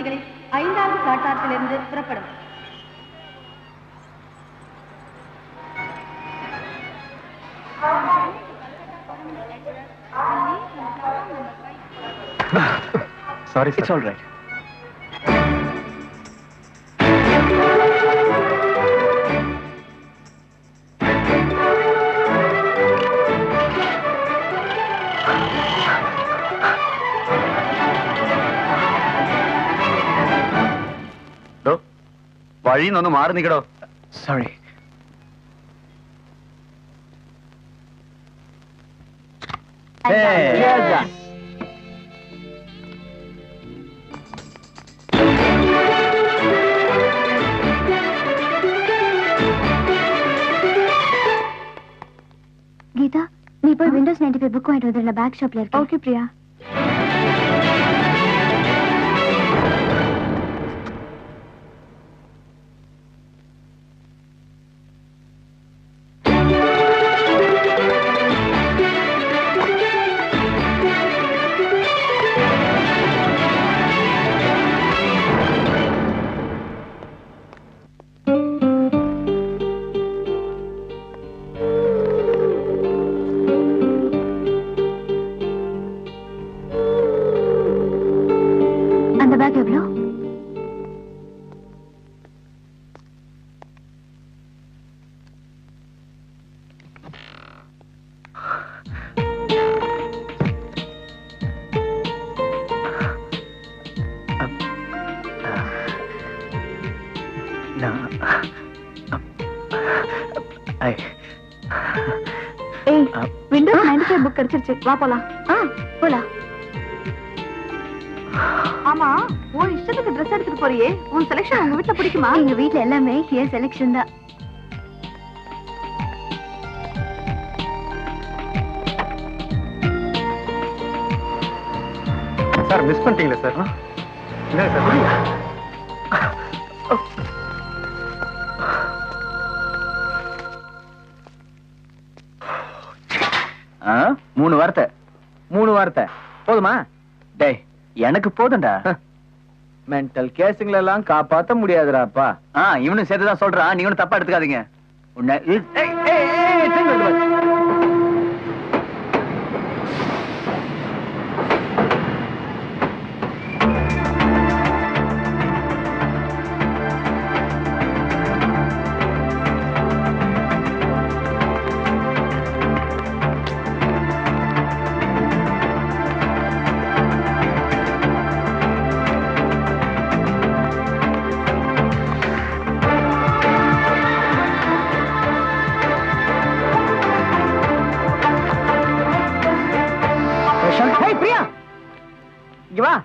வண்டிகளில் ஐந்தாவது பிளாட்பாரத்திலிருந்து புறப்படும் சாரி இட்ஸ் ஆல் ரைட் വഴിന്നൊന്ന് മാറി നിക്കടോ സാറി கீதா நீ போய் விண்டோஸ் நைன்டி ஃபைவ் புக் வாங்கிட்டு வந்துடல பேக் ஷாப்ல இருக்கு ஓகே பிரியா அந்த பேக் எவ்வளோ நான் ஐ ஏய் விண்டோஸ் நைன்டி ஃபைவ் புக் கிடைச்சிருச்சு வா போலாம் ஆ போலாம் ஆமா உன் இஷ்டத்துக்கு ட்ரெஸ் எடுத்துட்டு போறியே உன் செலக்ஷன் உங்க வீட்டுல பிடிக்குமா எங்க வீட்ல எல்லாமே என் செலெக்ஷன் தான் சார் மிஸ் பண்ணிட்டீங்களா சார் என்ன சார் ஆ? மூணு வார்த்தை மூணு வார்த்தை போதுமா டேய் எனக்கு போதும்டா மென்டல் கேஸுங்களை எல்லாம் காப்பாத்த முடியாதுடாப்பா ஆ இவனும் சேர்த்துதான் சொல்றான் நீ ஒன்னும் தப்பா எடுத்துக்காதீங்க உன்னை இ- ஏய், ஏய், ஏய், திரும்பி வந்து பாரு. ஏய், பிரியா இங்க வா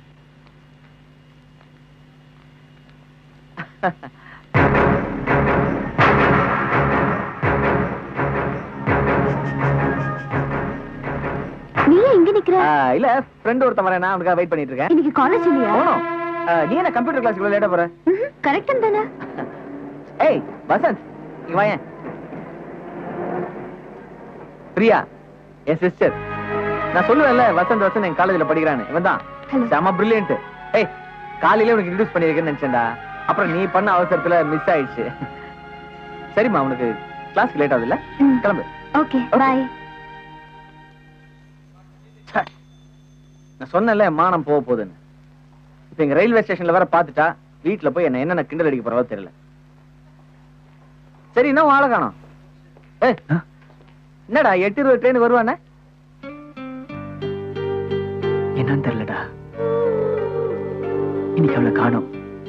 நீ ஏன் இங்க நிக்கிற ஆ, இல்ல ஃப்ரெண்ட் ஒருத்தன் வரேன் நான் அவனுக்காக வெயிட் பண்ணிட்டு இருக்கேன் இன்னைக்கு காலேஜ் இல்லையா போனோம் ஆ, நீ என்ன கம்ப்யூட்டர் கிளாஸ்க்கு லேட்டா போற கரெக்ட் தானே ஏய் வசந்த் இங்க வாயேன் பிரியா என் சிஸ்டர் நான் சொல்லுவேன்ல வசந்த் வசந்த் என் காலேஜ்ல படிக்கிறான்னு இவன் தான் Hello. செம பிரில்லியன்ட் ஏய் காலையில உனக்கு இன்ட்ரூஸ் பண்ணிருக்கேன்னு நினைச்சேன்டா அப்புறம் நீ பண்ண அவசரத்துல மிஸ் ஆயிடுச்சு சரிம்மா உனக்கு கிளாஸ்க்கு லேட் ஆகுதுல்ல ம். கிளம்பு ஓகே பாய் ச்சே. நான் சொன்னேன்ல மானம் போக போகுதுன்னு இப்ப எங்க ரயில்வே ஸ்டேஷன்ல வேற பாத்துட்டா வீட்டுல போய் என்ன என்னென்ன கிண்டல் அடிக்க போறவோ தெரியல சரி இன்னும் ஆளை காணோம் ஏய் என்னடா எட்டு இருபது ட்ரெயின் வருவானே என்னன்னு தெரியலடா இன்னைக்கு அவளை காணோம்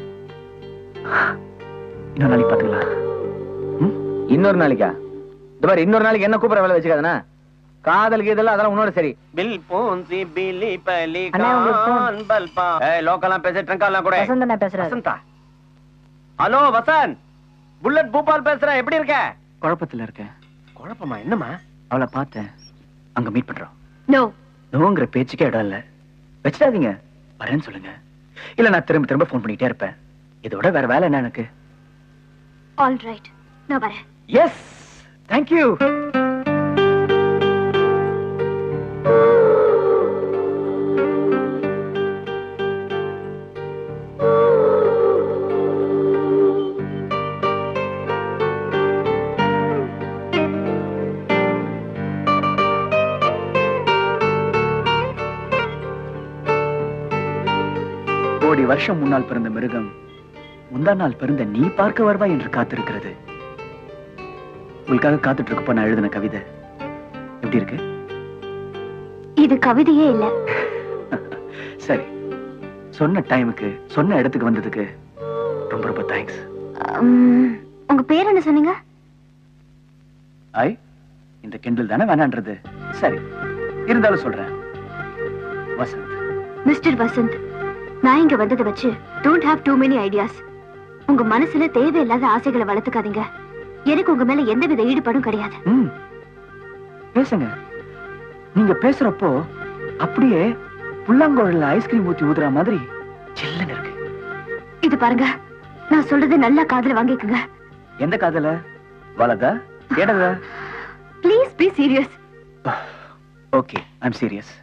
இன்னொரு நாளைக்கு பாத்துக்கலாம் ம்? இன்னொரு நாளைக்கா இந்த மாதிரி இன்னொரு நாளைக்கு என்ன கூப்பிட வேலை வச்சுக்காதனா காதலுக்கு இதெல்லாம் அதெல்லாம் உன்னோட சரி பில் பூந்தி பிலி பலி அண்ணா, உங்களுக்கு phone. கான் பல்பா ஏய் லோக்கல்லாம் பேச ட்ரங்காலாம் கூட வசந்தனா பேசுறாரு வசந்தா ஹலோ வசந்த் புல்லட் பூபால் பேசுறேன் எப்படி இருக்க குழப்பத்துல இருக்கேன் குழப்பமா என்னமா அவளை பார்த்தேன் அங்க மீட் பண்றோம் நோ நோங்கிற பேச்சுக்கே இடம் இல்ல வச்சிடாதீங்க வரேன்னு சொல்லுங்க இல்ல நான் திரும்ப திரும்ப ஃபோன் பண்ணிட்டே இருப்பேன் இதோட வேற வேலை என்ன எனக்கு ஆல் ரைட் நான் வரேன் எஸ் தேங்க்யூ கோடி வருஷம் முன்னால் பிறந்த மிருகம் முந்தா நாள் பிறந்த நீ பார்க்க வருவாய் என்று காத்திருக்கிறது உங்களுக்காக காத்துட்டு இருக்கப்ப நான் எழுதின கவிதை எப்படி இருக்கு இது கவிதையே இல்ல சரி சொன்ன டைமுக்கு சொன்ன இடத்துக்கு வந்ததுக்கு ரொம்ப ரொம்ப தேங்க்ஸ் உம், உங்க பேர் என்ன சொன்னீங்க ஐ இந்த கிண்டல் தானே வேணான்றது சரி இருந்தாலும் சொல்றேன் வசந்த் மிஸ்டர் வசந்த் நான் இங்க வந்ததை வச்சு don't have too many ideas உங்க மனசுல தேவையில்லாத ஆசைகளை வளர்த்துக்காதீங்க எனக்கு உங்க மேல எந்தவித ஈடுபாடும் கிடையாது ம் பேசுங்க நீங்க பேசுறப்போ அப்படியே புல்லாங்கோழல ஐஸ்கிரீம் ஊத்தி ஊதுற மாதிரி சில்லுன்னு இருக்கு இது பாருங்க நான் சொல்றது நல்லா காதுல வாங்கிக்கோங்க எந்த காதல வலதா இடதா please be serious okay I'm serious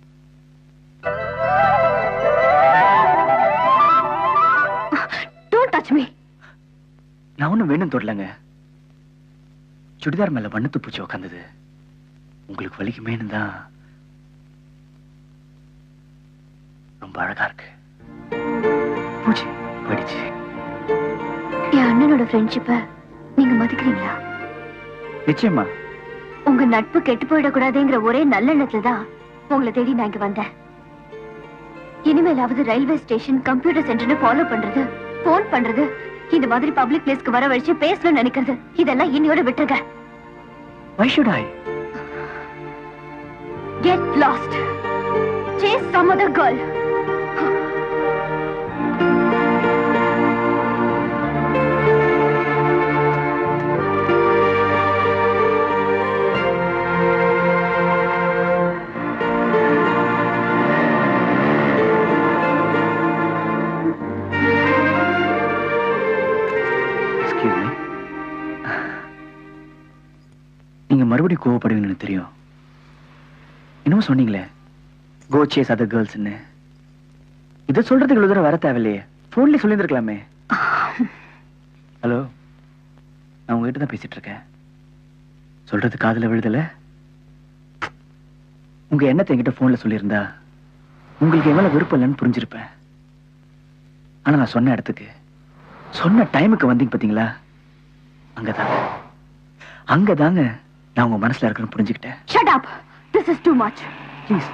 don't touch me நான் ஒண்ணும் வேணும் தொடலங்க சுடிதார் மேல வண்ணத்து பூச்சி உக்காந்தது உங்களுக்கு வலிக்குமேனு தான் ரொம்ப அழகா இருக்கு பூச்சி படிச்சு என் அண்ணனோட ஃப்ரெண்ட்ஷிப்ப நீங்க மதிக்கிறீங்களா நிச்சயமா உங்க நட்பு கெட்டு போயிடக்கூடாதுங்கிற ஒரே நல்லெண்ணத்துல தான் உங்களை தேடி நான் இங்க வந்தேன் இனிமேலாவது ரயில்வே ஸ்டேஷன் கம்ப்யூட்டர் சென்டர்னு ஃபாலோ பண்றது போன் பண்றது இந்த மாதிரி பப்ளிக் பிளேஸ்க்கு வர வழிச்சு பேசணும்னு நினைக்கிறது இதெல்லாம் இன்னையோட விட்டுருங்க Why should I? Get lost chase some other girl Excuse me. நீங்க மறுபடியும் கோவப்படுவீங்கன்னு தெரியும் இன்னும் சொன்னீங்களே கோ சேஸ் அதர் கேர்ள்ஸ்னு இதை சொல்றதுக்கு இவ்வளவு தூரம் வர தேவையில்லையே போன்ல சொல்லியிருந்திருக்கலாமே ஹலோ நான் உங்ககிட்ட தான் பேசிட்டு இருக்கேன் சொல்றது காதுல விழுதல உங்க எண்ணத்தை என்கிட்ட போன்ல சொல்லியிருந்தா உங்களுக்கு என் மேல விருப்பம் இல்லைன்னு புரிஞ்சிருப்பேன் ஆனா நான் சொன்ன இடத்துக்கு சொன்ன டைமுக்கு வந்தீங்க பாத்தீங்களா அங்கதாங்க அங்கதாங்க நான் உங்க மனசுல இருக்கேன்னு புரிஞ்சுக்கிட்டேன் shut up this is too much please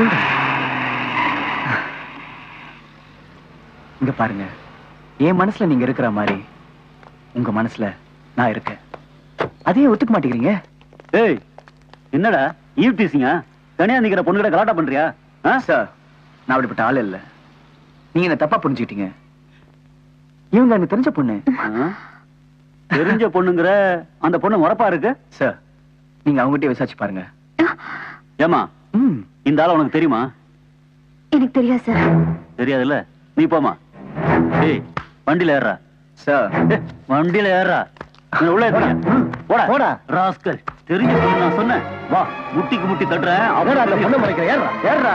இங்க பாருங்க என் மனசுல நீங்க இருக்கிற மாதிரி உங்க மனசுல நான் இருக்கேன் அதையே ஒத்துக்க மாட்டேங்கிறீங்க ஏய் என்னடா ஈவ் டீசிங்கா தனியா நிக்கிற பொண்ணுகிட்ட கலாட்டா பண்றியா ஆ? சார் நான் அப்படிப்பட்ட ஆள் இல்ல நீங்க என்ன தப்பா புரிஞ்சுக்கிட்டீங்க இவங்க எனக்கு தெரிஞ்ச பொண்ணு ஆ? தெரிஞ்ச பொண்ணுங்கிற அந்த பொண்ணு முறப்பா இருக்கு சார் நீங்க அவங்ககிட்ட விசாரிச்சு பாருங்க ஏமா ம் இந்த ஆள உனக்கு தெரியுமா எனக்கு தெரியாது சார் தெரியாதுல்ல நீ போமா ஏய் வண்டியில ஏறா சார் வண்டியில ஏறா நீ உள்ள ஏறுறியா? போடா போடா. ராஸ்கல் தெரிஞ்ச பொண்ணு நான் சொன்னேன் வா முட்டிக்கு முட்டி தட்டுறேன் அப்புறம் அந்த பொண்ணு மறைக்கிற ஏறா ஏறா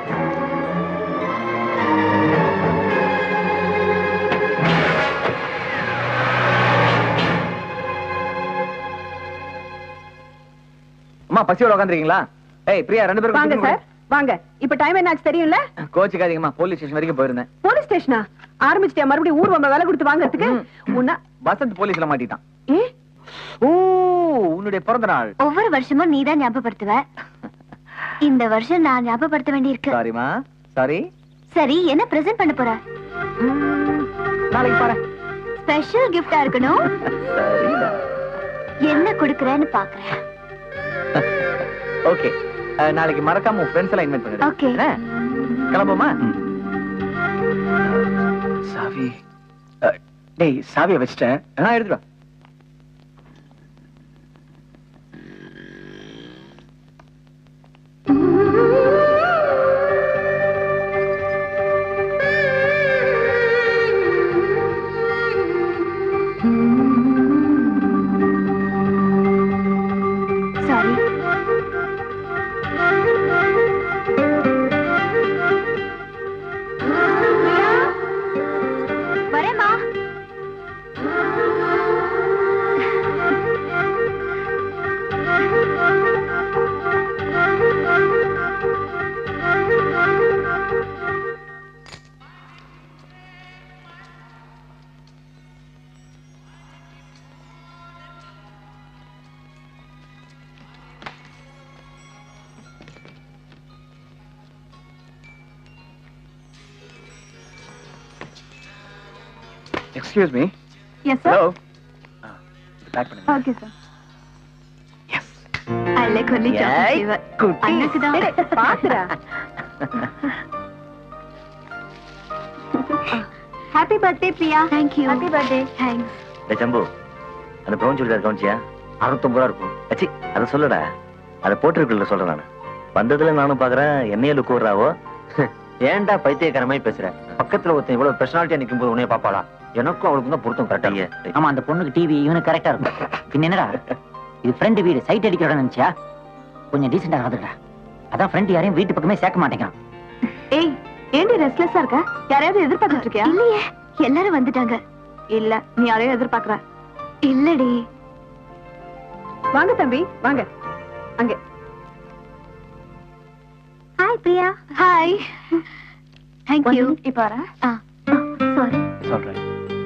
அம்மா பசியோட உட்காந்துருக்கீங்களா ஏய் பிரியா ரெண்டு பேரும் வாங்க சார் வாங்க இப்ப டைம் என்னாச்சு தெரியும்ல கோச்சுக்காதீங்கம்மா போலீஸ் ஸ்டேஷன் வரைக்கும் போயிருந்தேன் போலீஸ் ஸ்டேஷனா ஆரம்பிச்சிட்டியா மறுபடியும் ஊர் வம்ப வேலை கொடுத்து வாங்குறதுக்கு உன்ன வசந்த் போலீஸ்ல மாட்டிட்டான் ஏ ஓ உன்னுடைய பிறந்த நாள் ஒவ்வொரு வருஷமும் நீ தான் ஞாபகப்படுத்துவ இந்த வருஷம் நான் ஞாபகப்படுத்த வேண்டியிருக்கு சாரிமா சாரி சரி என்ன பிரசன்ட் பண்ண போற நாளைக்கு பாரு ஸ்பெஷல் கிஃப்டா இருக்கணும் சரிடா என்ன கொடுக்கறேன்னு பாக்குறேன் ஓகே நாளைக்கு மறக்காம உன் ஃப்ரெண்ட்ஸ் எல்லாம் இன்வைட் பண்ணிடு Okay. என்ன? கிளம்புமா சாவி அஹ், டேய் சாவியை வச்சிட்டேன் நான் எடுத்துட்டு வா. சாரி வரேம்மா excuse me yes sir hello pack பண்ணுங்க okay sir yes I like only chocolate flavour அண்ணனுக்கு தான் பாக்குறா happy birthday Priya thank you happy birthday thanks டேய் ஜம்பு அந்த ப்ரௌன் சுடிதார் கவனிச்சியா அறுபத்தொம்பது ரூபா இருக்கும் அச்சி அதை சொல்லடா அதை போட்டிருக்கல சொல்றேன் நான் வந்ததுல நானும் பாக்குறேன் என்னைய லுக்கு விடுறாவோ ஏன்டா பைத்தியக்காரமாய் பேசுற பக்கத்துல ஒருத்தன் இவ்வளவு பெர்சனாலிட்டியா நிக்கும் போது உன்னைய பாப்பாளா எனக்கும் அவளுக்கும் தான் பொருத்தம் கரெக்டா ஆமா அந்த பொண்ணுக்கு டிவி இவனுக்கு கரெக்டா இருக்கும் பின்ன என்னடா இது ஃப்ரெண்ட் வீடு சைட் அடிக்கிற இடம் நினைச்சியா கொஞ்சம் டீசெண்டா நடந்துக்கடா அதான் ஃப்ரெண்ட் யாரையும் வீட்டு பக்கமே சேர்க்க மாட்டேங்கிறான் ஏய் ஏண்டி ரெஸ்ட்லெஸ்ஸா இருக்க யாரையாவது எதிர்பார்த்துட்டு இருக்கியா இல்லையே எல்லாரும் வந்துட்டாங்க இல்ல நீ யாரையும் எதிர்பார்க்கற இல்லடி வாங்க தம்பி வாங்க அங்க hi Priya hi thank you இப்ப வரேன் ஆ சாரி சொல்றேன்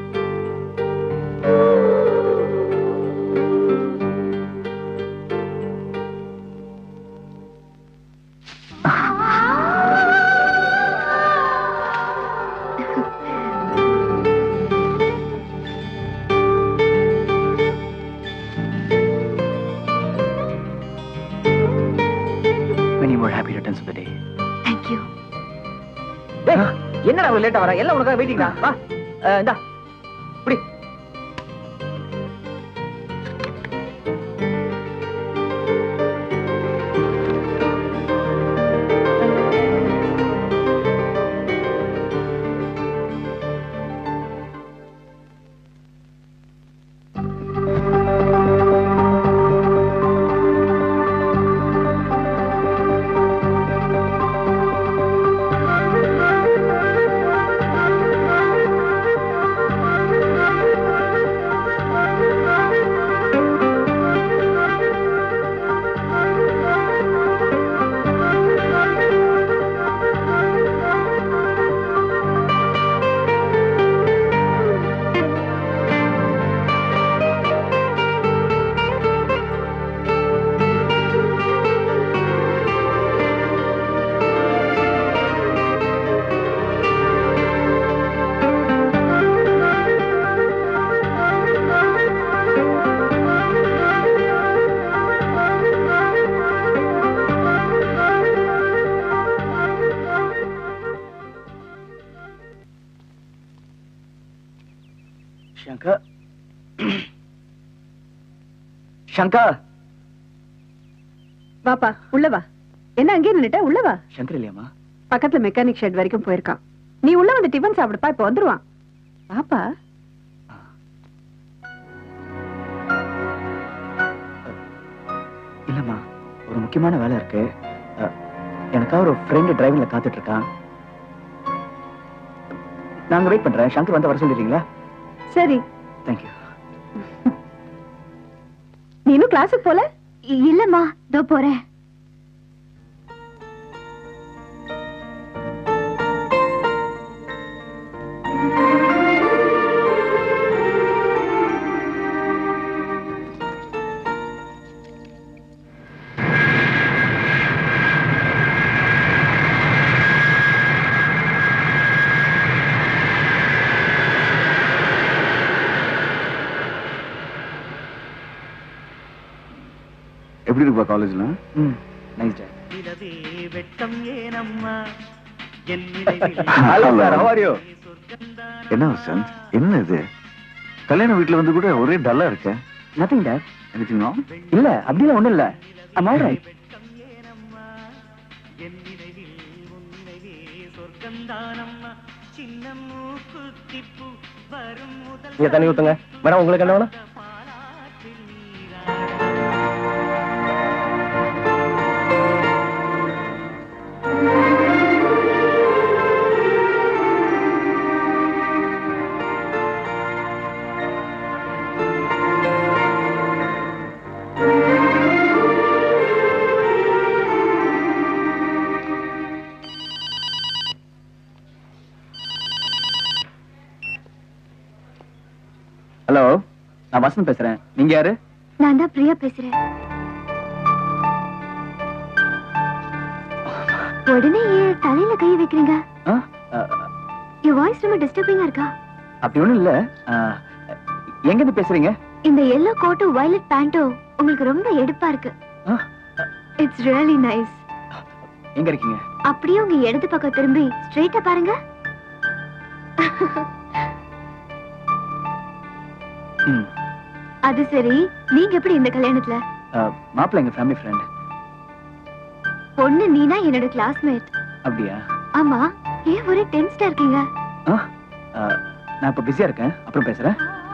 Many more happy returns of the day. Thank you என்னடா அவ்வளவு லேட்டா வர எல்லாம் உனக்காக வெயிட்டிங் தான் வா அஹ், இந்தா இப்படி சங்கர் சங்கர் வாப்பா உள்ள வா என்ன அங்கேயே நின்னுட்ட உள்ள வா சங்கர் இல்லையாமா பக்கத்துல மெக்கானிக் ஷெட் வரைக்கும் போயிருக்கான் நீ உள்ள வந்து டிஃபன் சாப்பிடுப்பா இப்ப வந்துருவான் வாப்பா இல்லம்மா ஒரு முக்கியமான வேலை இருக்கு அஹ், எனக்காக ஒரு ஃப்ரெண்டு டிரைவிங்ல காத்துட்டு இருக்கான் நாங்க வெயிட் பண்றேன் சங்கர் வந்து வர சொல்லிடுறீங்களா சரி தேங்க்யூ நீ இன்னும் கிளாஸுக்கு போல இ- இல்லம்மா இதோ போறேன் எப்படி இருக்குப்பா காலேஜ்ல ம் nice day hello sir how are you? என்ன வசந்த் என்ன இது கல்யாண வீட்ல வந்து கூட ஒரே டல்லா இருக்க நத்திங் டேட் எனிதிங் ராங் இல்ல அப்படிலாம் ஒண்ணும் இல்ல ஐம் ஆல் ரைட் இங்க தண்ணி ஊத்துங்க மேடம் உங்களுக்கு என்ன வேணும் ஹலோ நான் வசந்த் பேசுறேன் நீங்க யாரு நான் தான் பிரியா பேசுறேன் உடனே ஏன் தலையில கை வைக்கிறீங்க ஆ? அஹ், என் வாய்ஸ் ரொம்ப டிஸ்டர்பிங்கா இருக்கா அப்படி ஒண்ணும் இல்ல ஆ, எங்க இருந்து பேசுறீங்க இந்த எல்லோ கோட்டும் வயலட் பேண்ட்டும் உங்களுக்கு ரொம்ப எடுப்பா இருக்கு ஆ, இட்ஸ் ரியலி நைஸ் எங்க இருக்கீங்க அப்படியே உங்க இடது பக்கம் திரும்பி ஸ்ட்ரைட்டா பாருங்க ம் அது சரி நீங்க எப்படி இந்த கல்யாணத்துல ஆ, மாப்பிள்ளை எங்க ஃபேமிலி ஃப்ரெண்ட் பொண்ணு நீனா என்னோட கிளாஸ்மேட் அப்படியா ஆமா ஏன் ஒரே டென்ஸ்டா இருக்கீங்க ஆ, ஆ, நான் இப்ப பிஸியா இருக்கேன் அப்புறம் பேசுறேன்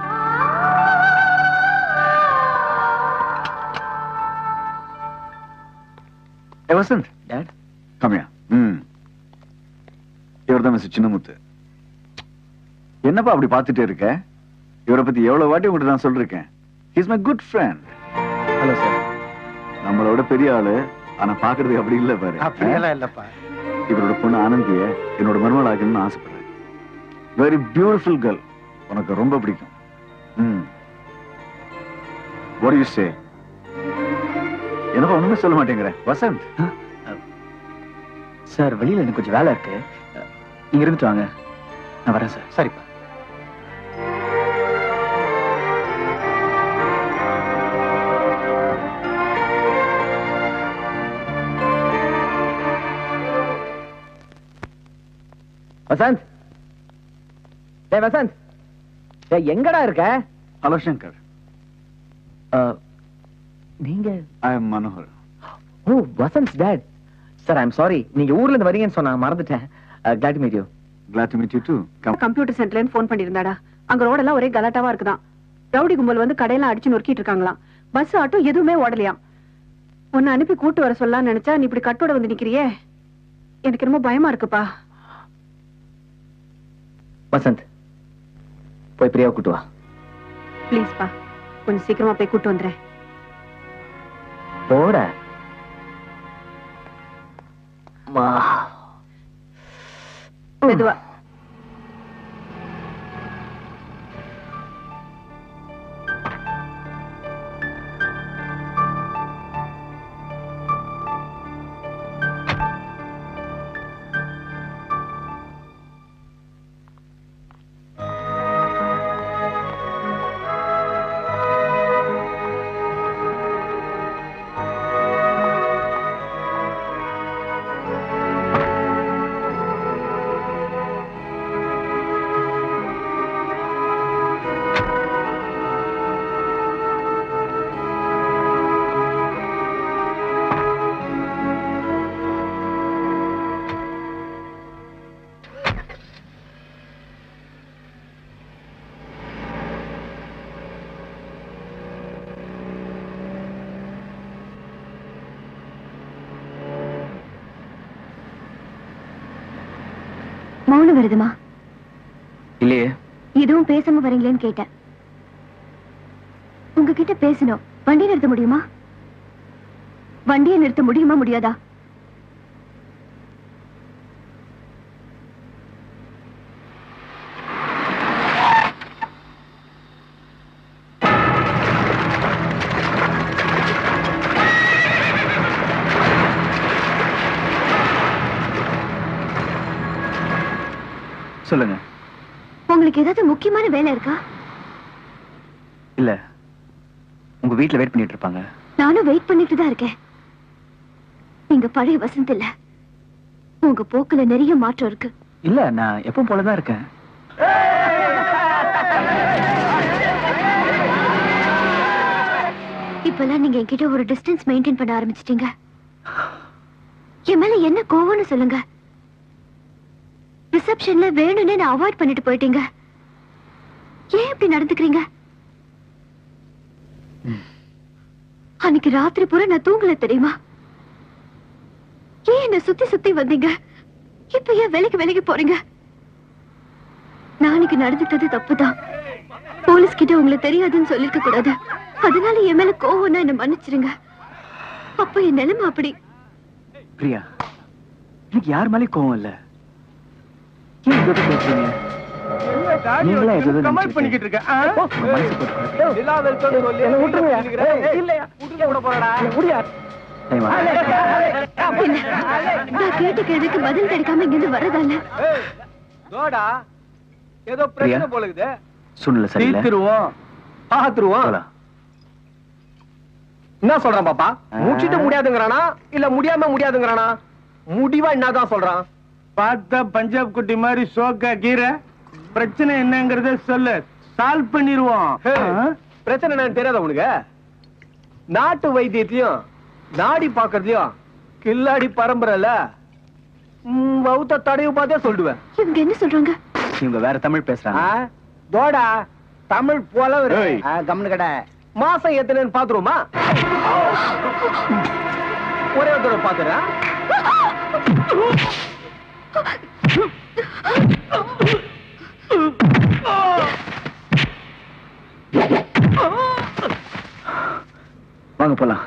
ஏ வசந்த் டேட் கம்மியா ம் இவர் தான் மிஸ்டர் சின்னமுத்து என்னப்பா அப்படி பார்த்துட்டே இருக்க இவரை பத்தி எவ்வளவு வாட்டி உங்கள்கிட்ட நான் சொல்லிருக்கேன் is my good friend hello sir நம்மளோட பெரிய ஆளு ஆனா பாக்குறதுக்கு அப்படி இல்ல பாரு அப்படியெல்லாம் இல்லப்பா இவரோட பொண்ணு ஆனந்திய என்னோட மருமகள் ஆக்கணும்னு ஆசைப்படுறேன் வெரி பியூட்டிஃபுல் கேர்ள் உனக்கு ரொம்ப பிடிக்கும் ம் what do you say என்னப்பா ஒண்ணுமே சொல்ல மாட்டேங்கிற வசந்த் சார் வெளியில எனக்கு கொஞ்சம் வேலை இருக்கு நீங்க இருந்துட்டு வாங்க நான் வரேன் சார் சரிப்பா வசந்த் டேய் வசந்த் டேய் எங்கடா இருக்க ஹலோ சங்கர் ஆ, நீங்க I am Manohar oh Vasanth dad sir I'm sorry நீங்க ஊர்ல இருந்து வரீங்கன்னு சொன்னா மறந்துட்டேன் glad meet you glad to meet you too come computer சென்டர்ல இருந்து ஃபோன் பண்ணிருந்தாடா அங்க ரோடெல்லாம் ஒரே கலாட்டாவா இருக்குதாம் ரவுடி கும்பல் வந்து கடையெல்லாம் அடிச்சு நொறுக்கிட்டு இருக்காங்களாம் பஸ் ஆட்டோ எதுவுமே ஓடலையாம் உன்னை அனுப்பி கூட்டு வர சொல்லலாம்னு நினைச்சா நீ இப்படி கட்டோட வந்து நிக்கிறியே எனக்கு ரொம்ப பயமா இருக்குப்பா வசந்த் போய் பிரியாவை கூட்டு வா ப்ளீஸ்ப்பா கொஞ்சம் சீக்கிரமா போய் கூட்டு வந்துறேன் போட மா மெதுவா மௌனம் வருதுமா இல்லையே எதுவும் பேசாம வரீங்களேன்னு கேட்டேன் உங்ககிட்ட பேசணும் வண்டி நிறுத்த முடியுமா வண்டியை நிறுத்த முடியுமா முடியாதா சொல்லுங்க உங்களுக்கு ஏதாவது முக்கியமான வேலை இருக்கா இல்ல உங்க வீட்ல வெயிட் பண்ணிட்டு இருப்பாங்க நானும் வெயிட் பண்ணிட்டு தான் இருக்கேன் நீங்க பழைய வசந்த் இல்ல உங்க போக்குல நிறைய மாற்றம் இருக்கு இல்ல நான் எப்பவும் போலதான் இருக்கேன் இப்பெல்லாம் நீங்க என்கிட்ட ஒரு டிஸ்டன்ஸ் மெயின்டைன் பண்ண ஆரம்பிச்சிட்டீங்க என் மேல என்ன கோவம்னு சொல்லுங்க ரிசப்ஷன்ல வேணும்னே நான் அவாய்ட் பண்ணிட்டு போயிட்டீங்க ஏன் இப்படி நடந்துக்கிறீங்க அன்னைக்கு ராத்திரி பூரா நான் தூங்கல தெரியுமா ஏன் என்ன சுத்தி சுத்தி வந்தீங்க இப்ப ஏன் விலைக்கு விலைக்கு போறீங்க நான் அன்னைக்கு நடந்துட்டது தப்புதான் போலீஸ் கிட்ட உங்களுக்கு தெரியாதுன்னு சொல்லிருக்க கூடாது அதனால என் மேல கோவம்னா என்ன மன்னிச்சிருங்க அப்ப என் நிலைமை அப்படி பிரியா எனக்கு யார் மேலயும் கோவம் இல்ல ஏன் இதோட பேசுறீங்க நீங்களா எதோ கமெண்ட் பண்ணிக்கிட்டு இருக்க ஆ? மனசு போட்டு குழப்பி- நிலா வெல்கம் சொல்லி என்னை விட்டுருங்க. ஏய், இல்லையா உடுக்க விட போறடா டைம் ஆகுது. இல்ல நான் கேட்ட கேள்விக்கு பதில் கிடைக்காம இங்கிருந்து வரதால கோடா ஏதோ பிரச்சனை பிரியா? போல இருக்குது சூழ்நிலை சரியில்லை தீர்த்துருவோம் பாத்துருவோம் போலாம். என்ன சொல்றான் பாப்பா ஆ. முடிச்சிட்டு முடியாதுங்கறானா இல்ல முடியாம முடியாதுங்கறானா முடிவா என்னதான் சொல்றான் பார்த்தா பஞ்சாப் குட்டி மாதிரி சோக்கா கீரை பிரச்சனை என்னங்கறத சொல்லு சால்வ் பண்ணிருவோம் ஹே, பிரச்சனை என்னன்னு தெரியாத உனக்கு நாட்டு வைத்தியத்தையும் நாடி பாக்குறதையும் கில்லாடி பரம்பரைல ம், வவுத்த தடவை பார்த்தே சொல்லுவேன் இவங்க என்ன சொல்றாங்க இவங்க வேற தமிழ் பேசுறாங்க தோடா தமிழ் போல ஏய். கம்னு கடை மாசம் எத்தனைன்னு பாத்துருவோமா ஒரே ஒரு தடவை பாத்துறேன் வாங்க போலாம்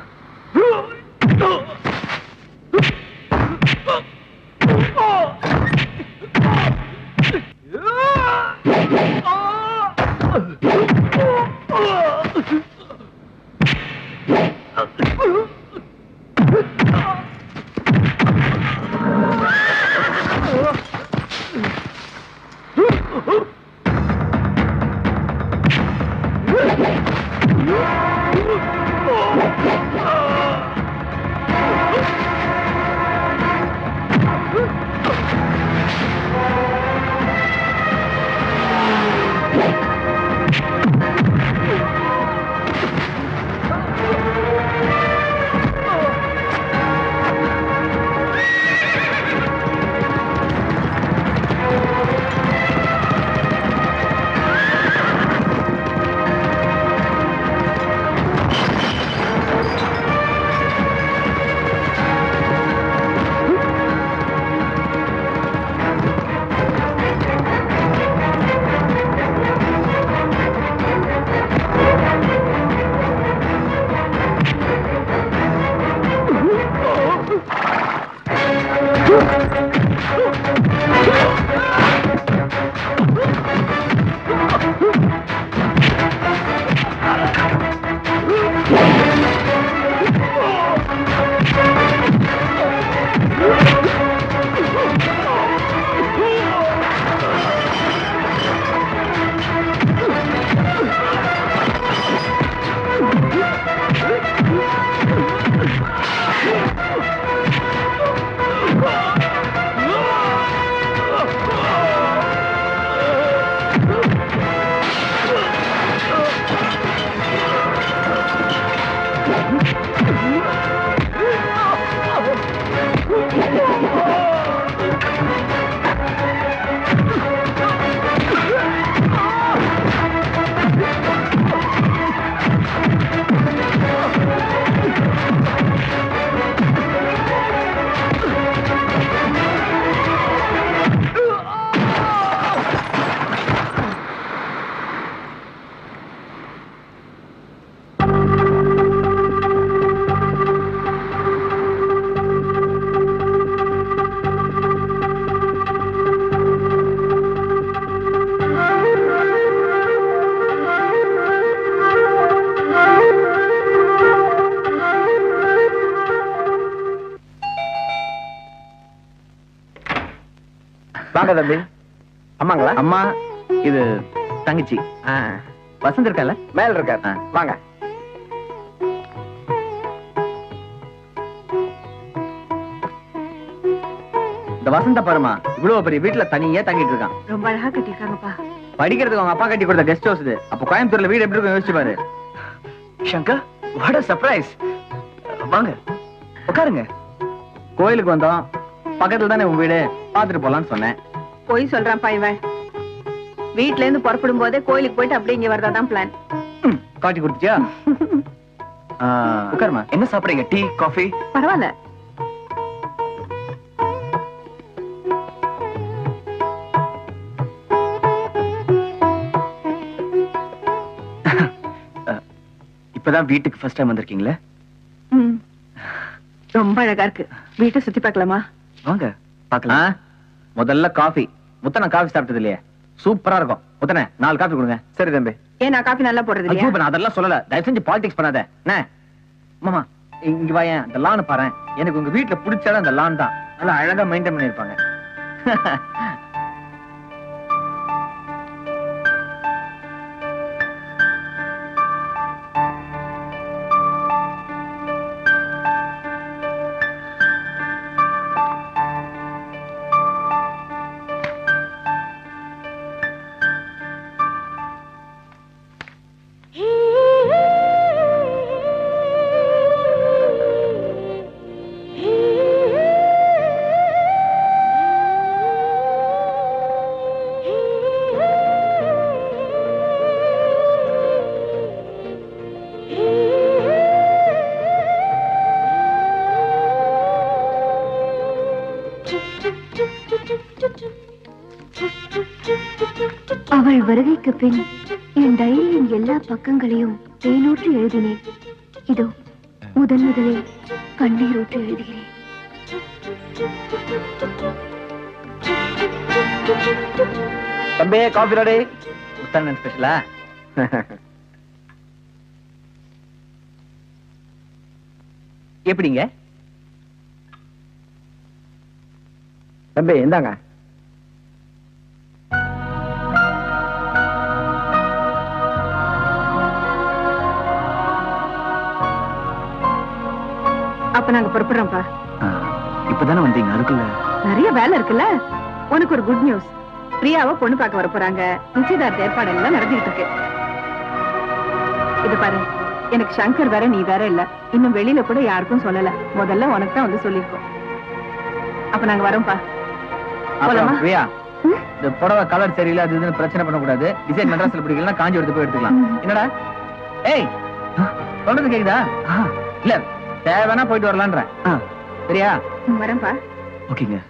வாங்க தம்பி அம்மாங்களா அம்மா இது தங்கச்சி வசந்த் இருக்கல மேல இருக்காரு வாங்க இந்த வசந்த பாருமா இவ்வளவு பெரிய வீட்டுல தனியா தங்கிட்டு இருக்கான் ரொம்ப அழகா கட்டியிருக்காங்கப்பா படிக்கிறதுக்கு அவங்க அப்பா கட்டி கொடுத்த கெஸ்ட் ஹவுஸ் இது அப்ப கோயம்புத்தூர்ல வீடு எப்படி இருக்கும் யோசிச்சு பாரு சங்கர் வாட் சர்ப்ரைஸ் வாங்க உட்காருங்க கோயிலுக்கு வந்தோம் பக்கத்துல தானே உன் வீடு பாத்துட்டு போலாம்னு சொன்னேன் போய் சொல்றான்ப்பா இவன் வீட்ல இருந்து புறப்படும் போதே கோயிலுக்கு போயிட்டு அப்படியே இங்க வரதாதான் பிளான் ம், காட்டி கொடுத்துச்சியா ஆ, உட்காருமா என்ன சாப்பிடுறீங்க டீ காஃபி பரவாயில்ல இப்பதான் வீட்டுக்கு ஃபர்ஸ்ட் டைம் வந்திருக்கீங்களே ம். ரொம்ப அழகா இருக்கு வீட்டை சுத்தி பார்க்கலாமா வாங்க பாக்கலாம் முதல்ல காஃபி முத்தனை காஃபி சாப்பிட்டது இல்லையே சூப்பரா இருக்கும் முத்தனை நாலு காஃபி கொடுங்க சரி தம்பி ஏன் நான் காபி நல்லா போடுறது ஐயோ, இல்லையா இப்ப நான் அதெல்லாம் சொல்லல தயவு செஞ்சு பாலிடிக்ஸ் பண்ணாத என்ன மாமா இங்க வாயேன் இந்த லான் பாரு எனக்கு உங்க வீட்டுல பிடிச்சாலும் அந்த லான் தான் நல்லா அழகா மெயின்டைன் பண்ணிருப்பாங்க அவள் வருகைக்கு பின் என் டைரியின் எல்லா பக்கங்களையும் தேனூற்றி எழுதினேன் இதோ முதன் முதலில் கண்ணீரூற்றி எழுதுகிறேன் தம்பி காஃபி ரெடி புத்தாண்டன் ஸ்பெஷலா எப்படிங்க தம்பி இந்தாங்க அப்ப நாங்க புறப்படுறோம்ப்பா இப்பதானே வந்தீங்க அதுக்குள்ள நிறைய வேலை இருக்குல்ல உனக்கு ஒரு குட் நியூஸ் பிரியாவை பொண்ணு பார்க்க வர போறாங்க நிச்சயதார்த்த ஏற்பாடு எல்லாம் நடந்துகிட்டு இருக்கு இது பாரு எனக்கு சங்கர் வேற நீ வேற இல்ல இன்னும் வெளியில கூட யாருக்கும் சொல்லல முதல்ல உனக்கு தான் வந்து சொல்லிருக்கோம் அப்ப நாங்க வரோம்ப்பா போலாமா? அப்புறம் பிரியா இந்த புடவை கலர் சரியில்லை அது இதுன்னு பிரச்சனை பண்ணக்கூடாது டிசைன் மெட்ராஸ்ல பிடிக்கலன்னா காஞ்சி எடுத்து போய் எடுத்துக்கலாம் என்னடா ஏய் சொல்றது கேக்குதா இல்ல தேவைன்னா போயிட்டு வரலான்றேன் ஆ சரியா வரேன்ப்பா ஓகேங்க